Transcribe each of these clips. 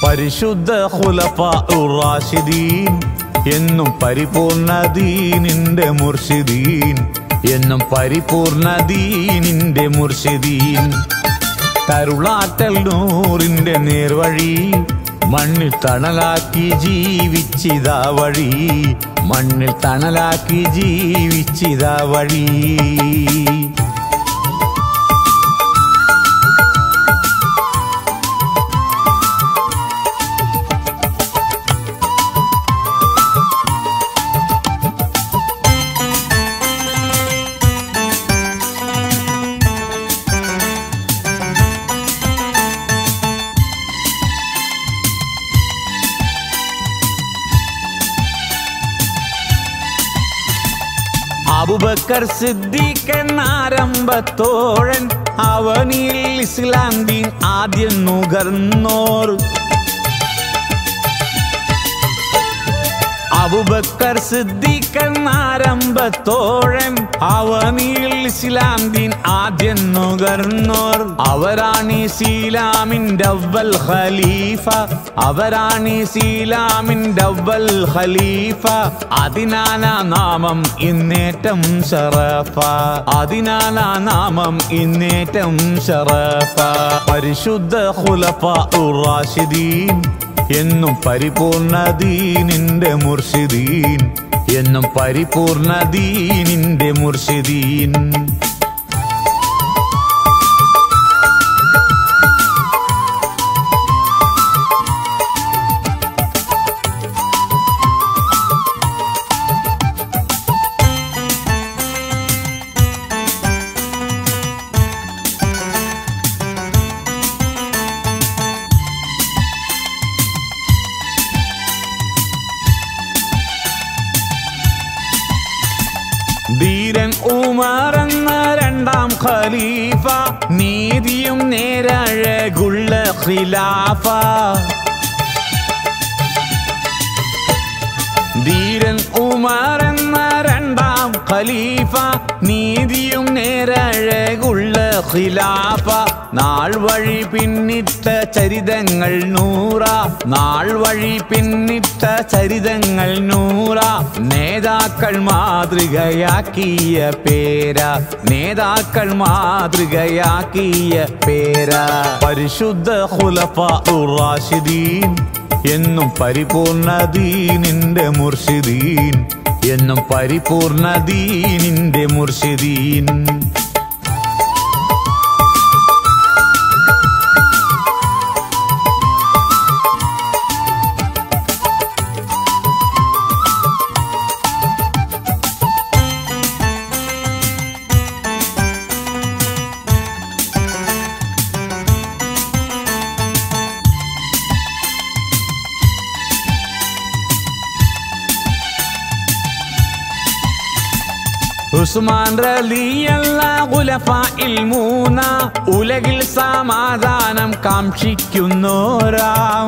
പരിശുദ്ധ ഖുലഫ റാഷിദീൻ എന്നും പരിപൂർണ ദീനിന്റെ മുർഷിദീൻ എന്നും പരിപൂർണ ദീനിന്റെ മുർഷിദീൻ കരുളാറ്റൽ നൂറിന്റെ നേർവഴി മണ്ണിൽ തണലാക്കി ജീവിച്ചിതാ വഴി മണ്ണിൽ തണലാക്കി ജീവിച്ചിതാ വഴി അബുബക്കർ സിദ്ദീഖ് എന്നാരംഭത്തോഴൻ അവനിൽ ഇസ്ലാം ദീൻ ആദ്യം നുകർന്നോർ അബുബക്കർ സിദ്ദീഖ് എന്നാരംഭത്തോഴൻ അവനിൽ ഇസ്ലാം ദീൻ ആദ്യം നുകർന്നോർ അവരാണ് ഇസ്ലാമിന്റെ അവൽ ഖലീഫ അവരാണ് ഇസ്ലാമിന്റെ അവൽ ഖലീഫ അതിനാലാ നാമം ഇന്നേറ്റം ഷറഫ അതിനാലാ നാമം ഇന്നേറ്റം ഷറഫ പരിശുദ്ധ ഖുലഫ റാഷിദീൻ എന്നും പരിപൂർണ ദീനിന്റെ മുർഷിദീൻ എന്നും പരിപൂർണ ദീനിന്റെ മുർഷിദീൻ ധീരൻ ഉമർ എന്ന രണ്ടാം ഖലീഫ നീതിയും നേരഴകുള്ള ഖിലാഫ ധീരൻ ഉമർ എന്ന രണ്ടാം ഖലീഫ നീതിയും നേരഴകുള്ള ഖിലാഫ നാൾ വഴി പിന്നിട്ട ചരിതങ്ങൾ നൂറ നാൾ വഴി പിന്നിട്ട ചരിതങ്ങൾ നൂറ നേതാക്കൾ മാതൃകയാക്കിയ പേര നേതാക്കൾ മാതൃകയാക്കിയ പേര പരിശുദ്ധ ഖുലഫ റാഷിദീൻ എന്നും പരിപൂർണ ദീനിന്റെ മുർഷിദീൻ എന്നും പരിപൂർണ ദീനിന്റെ മുർഷിദീൻ ഉസ്മാൻ റലിയല്ല ഖുലഫായിൽ മൂന്ന ഉലകിൽ സമാധാനം കാക്ഷിക്കുന്നോരാം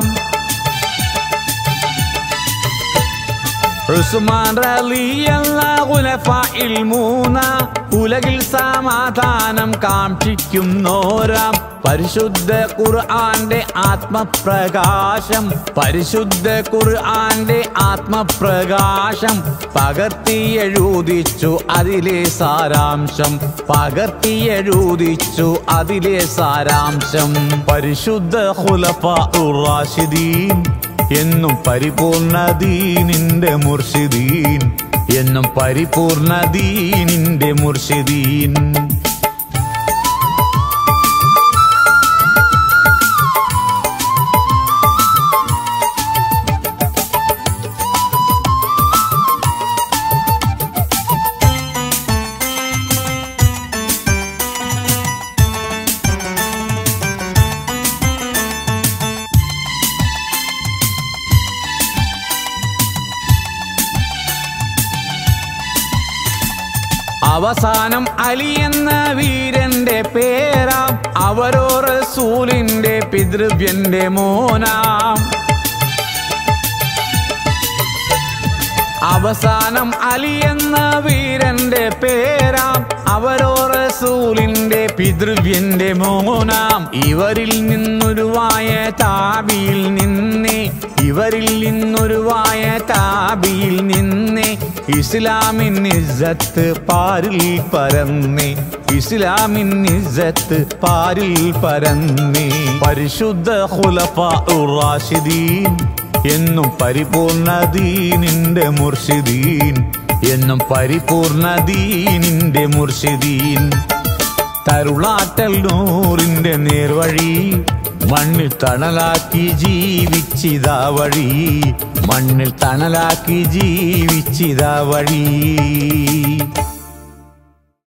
ഉസ്മാൻ റലിയല്ല ഖുലഫായിൽ മൂന്ന ഉലകിൽ സമാധാനം കാക്ഷിക്കുന്നോരാം പരിശുദ്ധ ഖുർആന്റെ ആത്മപ്രകാശം പരിശുദ്ധ ഖുർആന്റെ ആത്മപ്രകാശം പകർത്തിയെഴുതിച്ചു അതിലെ സാരാംശം പകർത്തിയെഴുതിച്ചു അതിലെ സാരാംശം പരിശുദ്ധ ഖുലഫ റാഷിദീൻ എന്നും പരിപൂർണ ദീനിന്റെ മുർഷിദീൻ എന്നും പരിപൂർണ ദീനിന്റെ മുർഷിദീൻ അവസാനം അലി എന്ന വീരന്റെ പേരാം അവരോ റസൂലിന്റെ പിതൃവ്യന്റെ മോനാം അവസാനം അലി എന്ന വീരന്റെ പേരാം അവരോ റസൂലിന്റെ പിതൃവ്യന്റെ മോനാം ഇവരിൽ നിന്നൊരുവായ താബിയിൽ നിന്നേ ഇവരിൽ നിന്നൊരുവായ താബിയിൽ നിന്നേ ഇസ്ലാമിൻ ഇസ്സത്ത് പാരിൽ പരന്നേ ഇസ്ലാമിൻ ഇസ്സത്ത് പാരിൽ പരന്നേ പരിശുദ്ധ ഖുലഫാ റാഷിദീൻ എന്നും പരിപൂർണ ദീനിന്റെ മുർഷിദീൻ എന്നും പരിപൂർണ ദീനിന്റെ മുർഷിദീൻ തരുളാറ്റൽ നൂറിന്റെ നേർവഴി മണ്ണിൽ തണലാക്കി ജീവിച്ചിതാ വഴി മണ്ണിൽ തണലാക്കി ജീവിച്ചിതാ വഴി